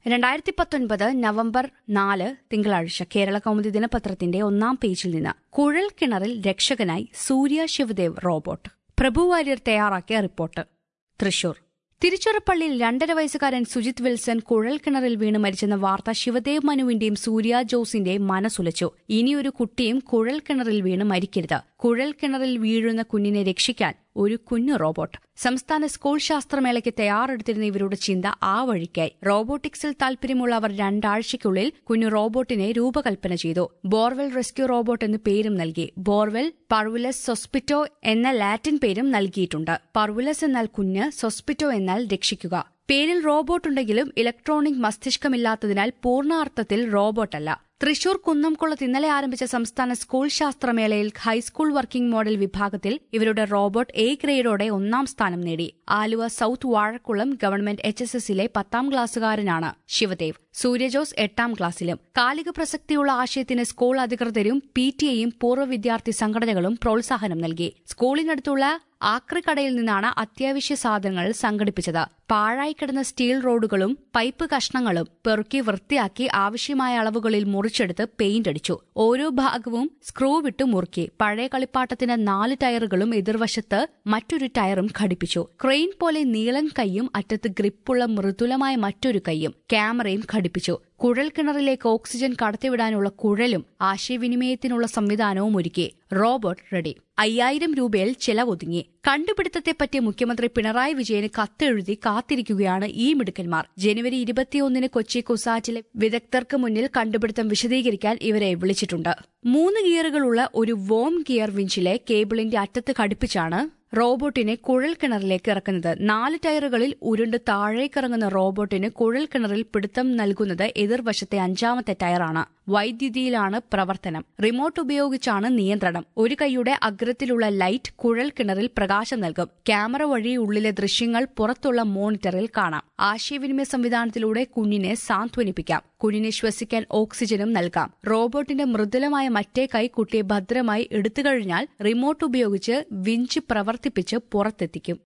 രണ്ടായിരത്തി പത്തൊൻപത് നവംബർ നാല് തിങ്കളാഴ്ച കേരള കൗമുദി ദിനപത്രത്തിന്റെ ഒന്നാം പേജിൽ നിന്ന് കുഴൽ കിണറിൽ രക്ഷകനായി സൂര്യ ശിവദേവ് റോബോട്ട് പ്രഭു വാര്യർ തയ്യാറാക്കിയ റിപ്പോർട്ട് തൃശൂർ തിരുച്ചിറപ്പള്ളിയിൽ രണ്ടര വയസ്സുകാരൻ സുജിത് വിൽസൺ കുഴൽ കിണറിൽ വീണ് മരിച്ചെന്ന വാർത്ത ശിവദേവ് മനുവിന്റെയും സൂര്യ ജോസിന്റെയും മനസ്സുലച്ചു ഇനിയൊരു കുട്ടിയും കുഴൽ കിണറിൽ വീണ് മരിക്കരുത് കുഴൽ കിണറിൽ വീഴുന്ന കുഞ്ഞിനെ രക്ഷിക്കാൻ ഒരു കുഞ്ഞു റോബോട്ട് സംസ്ഥാന സ്കൂൾ ശാസ്ത്രമേളയ്ക്ക് തയ്യാറെടുത്തിരുന്ന ഇവരുടെ ചിന്ത ആ വഴിക്കായി റോബോട്ടിക്സിൽ താൽപര്യമുള്ള അവർ രണ്ടാഴ്ചയ്ക്കുള്ളിൽ കുഞ്ഞു റോബോട്ടിനെ രൂപകൽപ്പന ചെയ്തു ബോർവെൽ റെസ്ക്യൂ റോബോട്ട് എന്ന് പേരും നൽകി ബോർവെൽ പർവുലസ് സൊസ്പിറ്റോ എന്ന ലാറ്റിൻ പേരും നൽകിയിട്ടുണ്ട് പർവുലസ് എന്നാൽ കുഞ്ഞ് സൊസ്പിറ്റോ എന്നാൽ രക്ഷിക്കുക പേരിൽ റോബോട്ടുണ്ടെങ്കിലും ഇലക്ട്രോണിക് മസ്തിഷ്കമില്ലാത്തതിനാൽ പൂർണ്ണാർത്ഥത്തിൽ റോബോട്ടല്ല തൃശൂർ കുന്നംകുളത്ത് ഇന്നലെ ആരംഭിച്ച സംസ്ഥാന സ്കൂൾ ശാസ്ത്രമേളയിൽ ഹൈസ്കൂൾ വർക്കിംഗ് മോഡൽ വിഭാഗത്തിൽ ഇവരുടെ റോബോട്ട് എ ഗ്രേഡോടെ ഒന്നാം സ്ഥാനം നേടി Aluva south Vazhakkulam government H S എസിലെ പത്താം ക്ലാസ്സുകാരനാണ് ശിവദേവ് സൂര്യജോസ് എട്ടാം ക്ലാസ്സിലും കാലിക പ്രസക്തിയുള്ള ആശയത്തിന് സ്കൂൾ അധികൃതരും പി ടി എയും പൂർവ്വ വിദ്യാർത്ഥി സംഘടനകളും പ്രോത്സാഹനം നൽകി സ്കൂളിനടുത്തുള്ള ആക്രിക്കടയിൽ നിന്നാണ് അത്യാവശ്യ സാധനങ്ങൾ സംഘടിപ്പിച്ചത് പാഴായി കിടന്ന സ്റ്റീൽ റോഡുകളും പൈപ്പ് കഷ്ണങ്ങളും പെറുക്കി വൃത്തിയാക്കി ആവശ്യമായ അളവുകളിൽ മുറിച്ചെടുത്ത് പെയിന്റ് അടിച്ചു ഓരോ ഭാഗവും സ്ക്രൂ വിട്ട് മുറുക്കി പഴയ കളിപ്പാട്ടത്തിന് നാല് ടയറുകളും എതിർവശത്ത് മറ്റൊരു ടയറും ഘടിപ്പിച്ചു ക്രെയിൻ പോലെ നീളൻ കൈയും അറ്റത്ത് ഗ്രിപ്പുള്ള മൃദുലമായ മറ്റൊരു കൈയും ക്യാമറയും ഘടിപ്പിച്ചു കുഴൽ കിണറിലേക്ക് ഓക്സിജൻ കടത്തിവിടാനുള്ള കുഴലും ആശയവിനിമയത്തിനുള്ള സംവിധാനവും ഒരുക്കി റോബോട്ട് റെഡി അയ്യായിരം രൂപയിൽ ചെലവൊതുങ്ങി കണ്ടുപിടുത്തത്തെപ്പറ്റി മുഖ്യമന്ത്രി പിണറായി വിജയന് കത്തെഴുതി കാത്തിരിക്കുകയാണ് ഈ മിടുക്കന്മാർ ജനുവരി ഇരുപത്തിയൊന്നിന് കൊച്ചി കുസാറ്റിലെ വിദഗ്ധർക്ക് മുന്നിൽ കണ്ടുപിടുത്തം വിശദീകരിക്കാൻ ഇവരെ വിളിച്ചിട്ടുണ്ട് മൂന്ന് ഗിയറുകളുള്ള ഒരു വോം ഗിയർ വിഞ്ചിലെ കേബിളിന്റെ അറ്റത്ത് ഘടിപ്പിച്ചാണ് റോബോട്ടിനെ കുഴൽ കിണറിലേക്ക് ഇറക്കുന്നത് നാല് ടയറുകളിൽ ഉരുണ്ട് താഴേക്കിറങ്ങുന്ന റോബോട്ടിന് കുഴൽ കിണറിൽ പിടുത്തം നൽകുന്നത് എതിർവശത്തെ അഞ്ചാമത്തെ ടയറാണ് വൈദ്യുതിയിലാണ് പ്രവർത്തനം റിമോട്ട് ഉപയോഗിച്ചാണ് നിയന്ത്രണം ഒരു കൈയുടെ അഗ്രത്തിലുള്ള ലൈറ്റ് കുഴൽ കിണറിൽ പ്രകാശം നൽകും ക്യാമറ വഴി ഉള്ളിലെ ദൃശ്യങ്ങൾ പുറത്തുള്ള മോണിറ്ററിൽ കാണാം ആശയവിനിമയ സംവിധാനത്തിലൂടെ കുഞ്ഞിനെ സാന്ത്വനിപ്പിക്കാം കുഞ്ഞിനെ ശ്വസിക്കാൻ ഓക്സിജനും നൽകാം റോബോട്ടിന്റെ മൃദുലമായ മറ്റേ കൈ കുട്ടിയെ ഭദ്രമായി എടുത്തുകഴിഞ്ഞാൽ റിമോട്ട് ഉപയോഗിച്ച് വിഞ്ച് പ്രവർത്തിപ്പിച്ച് പുറത്തെത്തിക്കും